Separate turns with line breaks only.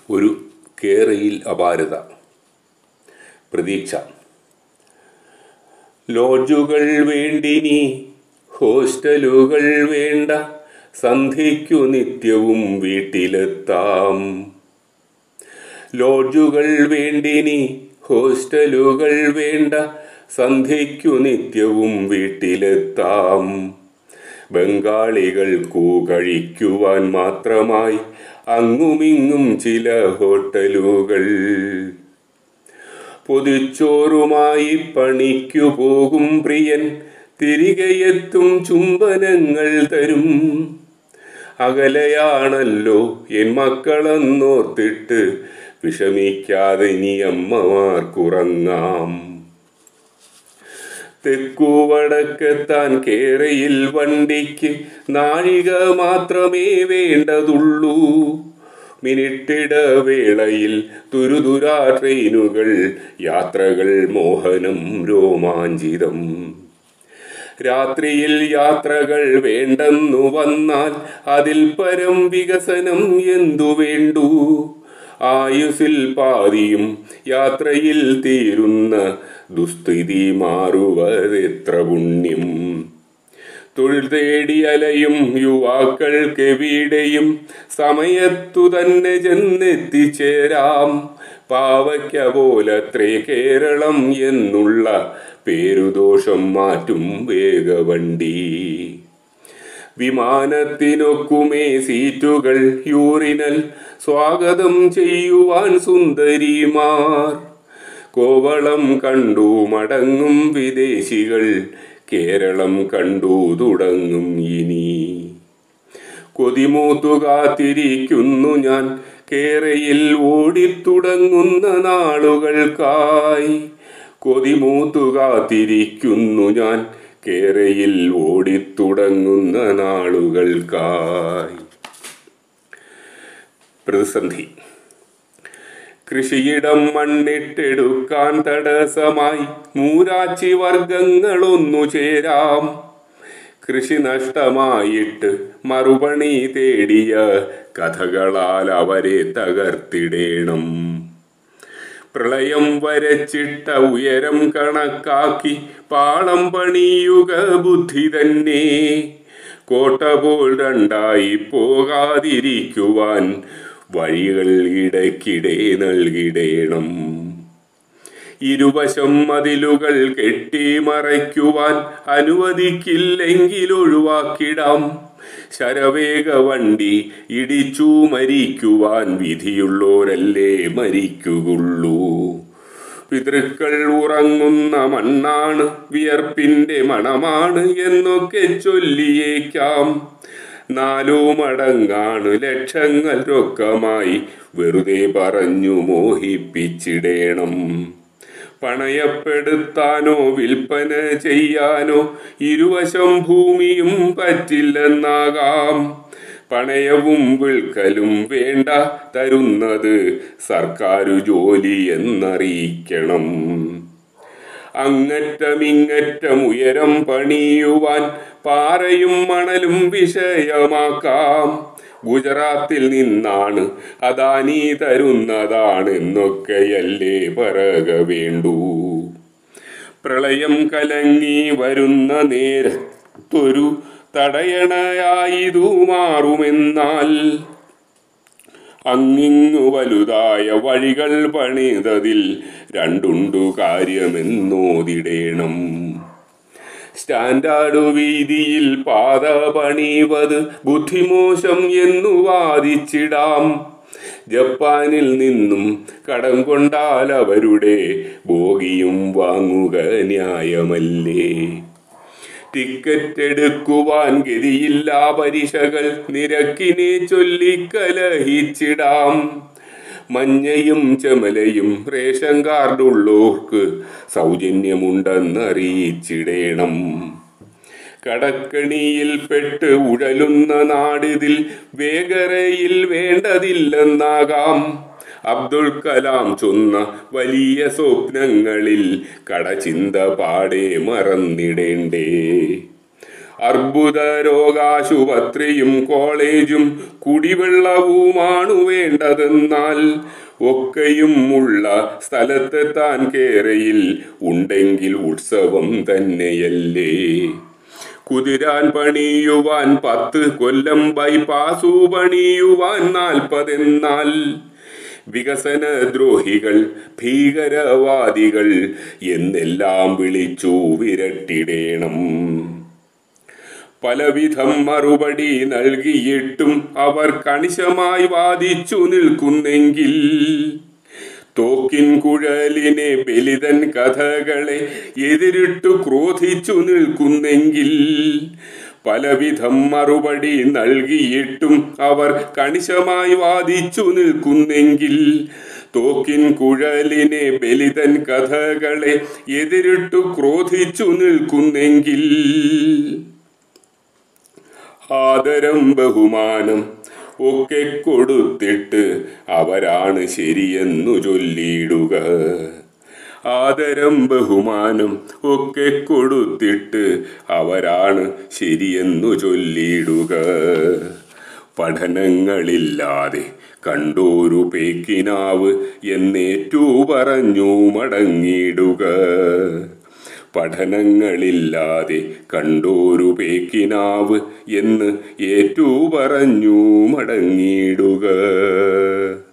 ഒരു കേരയിൽ അപാരത പ്രതീക്ഷ ലോഡ്ജുകൾ വേണ്ടിനി ഹോസ്റ്റലുകൾ വേണ്ട സന്ധ്യയ്ക്കു നിത്യവും വീട്ടിലെത്താം ലോഡ്ജുകൾ വേണ്ടിനി ഹോസ്റ്റലുകൾ വേണ്ട സന്ധ്യയ്ക്കു നിത്യവും വീട്ടിലെത്താം ബംഗാളികൾക്കു കഴിക്കുവാൻ മാത്രമായി അങ്ങുമിങ്ങും ചില ഹോട്ടലുകൾ പൊതിച്ചോറുമായി പണിക്കു പോകും പ്രിയൻ തിരികെയെത്തും ചുംബനങ്ങൾ തരും അകലെയാണല്ലോ എൻ മക്കളെന്നോർത്തിട്ട് വിഷമിക്കാതെ നീ അമ്മമാർക്കുറങ്ങാം തെക്കു വടക്കെത്താൻ കേരയിൽ വണ്ടിക്ക് നാഴിക മാത്രമേ വേണ്ടതുള്ളൂ മിനിട്ടിടവേളയിൽ തുരുതുരാ ട്രെയിനുകൾ യാത്രകൾ മോഹനം രോമാഞ്ചിതം രാത്രിയിൽ യാത്രകൾ വേണ്ടെന്നു വന്നാൽ അതിൽ പരം വികസനം എന്തു വേണ്ടു ആയുസിൽ പാതിയും യാത്രയിൽ തീരുന്ന ദുസ്ഥിതി മാറുവതെത്ര പുണ്യം തൊഴിൽ തേടി അലയും യുവാക്കൾക്കെവിടെയും സമയത്തു തന്നെ ചെന്നെത്തിച്ചേരാം പാവയ്ക്ക പോലത്രേ കേരളം എന്നുള്ള പേരുദോഷം മാറ്റും വേഗവണ്ടി വിമാനത്തിനൊക്കുമേ സീറ്റുകൾ യൂറിനൽ സ്വാഗതം ചെയ്യുവാൻ സുന്ദരിമാർ കോവളം കണ്ടു മടങ്ങും വിദേശികൾ കേരളം കണ്ടു തുടങ്ങും ഇനി കൊതിമൂത്തു കാത്തിരിക്കുന്നു ഞാൻ കേരയിൽ ഓടിത്തുടങ്ങുന്ന നാളുകൾക്കായി കൊതിമൂത്തു കാത്തിരിക്കുന്നു ഞാൻ കേരയിൽ ഓടിത്തുടങ്ങുന്ന നാളുകൾക്കായി പ്രതിസന്ധി കൃഷിയിടം മണ്ണിട്ടെടുക്കാൻ തടസ്സമായി മൂരാച്ചി വർഗങ്ങളൊന്നു ചേരാം കൃഷി നഷ്ടമായിട്ട് മറുപണി തേടിയ കഥകളാൽ അവരെ തകർത്തിടേണം പ്രളയം വരച്ചിട്ട ഉയരം കണക്കാക്കി പാളം പണിയുക ബുദ്ധി തന്നെ കോട്ട പോൽ രണ്ടായി പോകാതിരിക്കുവാൻ വഴികൾ ഇടയ്ക്കിടെ നൽകിടേണം ഇരുവശം മതിലുകൾ കെട്ടിമറയ്ക്കുവാൻ അനുവദിക്കില്ലെങ്കിൽ ഒഴിവാക്കിടാം ശരവേഗ വണ്ടി ഇടിച്ചു മരിക്കുവാൻ വിധിയുള്ളോരല്ലേ മരിക്കുകുള്ളൂ പിതൃക്കൾ ഉറങ്ങുന്ന മണ്ണാണ് വിയർപ്പിന്റെ മണമാണ് എന്നൊക്കെ ചൊല്ലിയേക്കാം നാലു മടങ്ങാണ് ലക്ഷങ്ങൾ രൊക്കമായി വെറുതെ പറഞ്ഞു മോഹിപ്പിച്ചിടേണം പണയപ്പെടുത്താനോ വിൽപ്പന ചെയ്യാനോ ഇരുവശം ഭൂമിയും പറ്റില്ലെന്നാകാം പണയവും വിൽക്കലും വേണ്ട തരുന്നത് സർക്കാരു ജോലി എന്നറിയിക്കണം അങ്ങറ്റമിങ്ങറ്റം ഉയരം പണിയുവാൻ പാറയും മണലും വിഷയമാക്കാം ഗുജറാത്തിൽ നിന്നാണ് അദാനി തരുന്നതാണെന്നൊക്കെയല്ലേ പറക വേണ്ടൂ പ്രളയം കലങ്ങി വരുന്ന നേരത്തൊരു തടയണയായിതു മാറുമെന്നാൽ അങ്ങിങ്ങു വലുതായ വഴികൾ പണിതതിൽ രണ്ടുണ്ടു കാര്യമെന്നോതിടേണം സ്റ്റാൻഡാർഡ് വീതിയിൽ പാത പണിവത് ബുദ്ധിമോശം എന്നു വാദിച്ചിടാം ജപ്പാനിൽ നിന്നും കടം കൊണ്ടാൽ അവരുടെ ബോഗിയും വാങ്ങുക ന്യായമല്ലേ ടിക്കറ്റ് എടുക്കുവാൻ ഗതിയില്ല പരീക്ഷകൾ നിരക്കിനെ ചൊല്ലിക്കലഹിച്ചിടാം മഞ്ഞയും ചെമലയും റേഷൻ കാർഡുള്ളോർക്ക് സൗജന്യമുണ്ടെന്നറിയിച്ചിടേണം കടക്കണിയിൽപ്പെട്ട് ഉഴലുന്ന നാടിതിൽ വേഗരയിൽ വേണ്ടതില്ലെന്നാകാം അബ്ദുൽ കലാം ചൊന്ന വലിയ സ്വപ്നങ്ങളിൽ കടചിന്ത പാടെ മറന്നിടേണ്ടേ അർബുദ രോഗാശുപത്രിയും കോളേജും കുടിവെള്ളവുമാണു വേണ്ടതെന്നാൽ ഒക്കെയും ഉള്ള സ്ഥലത്തെത്താൻ കേരയിൽ ഉണ്ടെങ്കിൽ ഉത്സവം തന്നെയല്ലേ കുതിരാൻ പണിയുവാൻ പത്ത് കൊല്ലം ബൈപ്പാസു പണിയുവാൻ നാൽപ്പതെന്നാൽ വികസന ദ്രോഹികൾ ഭീകരവാദികൾ എന്നെല്ലാം വിളിച്ചു വിരട്ടിടേണം പലവിധം മറുപടി നൽകിയിട്ടും അവർ കണിശമായി വാദിച്ചു നിൽക്കുന്നെങ്കിൽ തോക്കിൻ കുഴലിനെ ബലിതൻ കഥകളെ എതിരിട്ടു ക്രോധിച്ചു നിൽക്കുന്നെങ്കിൽ പലവിധം മറുപടി നൽകിയിട്ടും അവർ കണിശമായി വാദിച്ചു നിൽക്കുന്നെങ്കിൽ തോക്കിൻ കുഴലിനെ ബലിതൻ കഥകളെ എതിരിട്ടു ക്രോധിച്ചു നിൽക്കുന്നെങ്കിൽ ആദരം ബഹുമാനം ഒക്കെ കൊടുത്തിട്ട് അവരാണ് ശരിയെന്നു ചൊല്ലിയിടുക ആദരം ബഹുമാനം ഒക്കെ കൊടുത്തിട്ട് അവരാണ് ശരിയെന്നു ചൊല്ലിയിടുക പഠനങ്ങളില്ലാതെ കണ്ടോരു പേക്കിനാവ് എന്നേറ്റു പറഞ്ഞു മടങ്ങിയിടുക പഠനങ്ങളില്ലാതെ കണ്ടോരു പേക്കിനാവ് എന്ന് ഏറ്റു പറഞ്ഞു മടങ്ങിയിടുക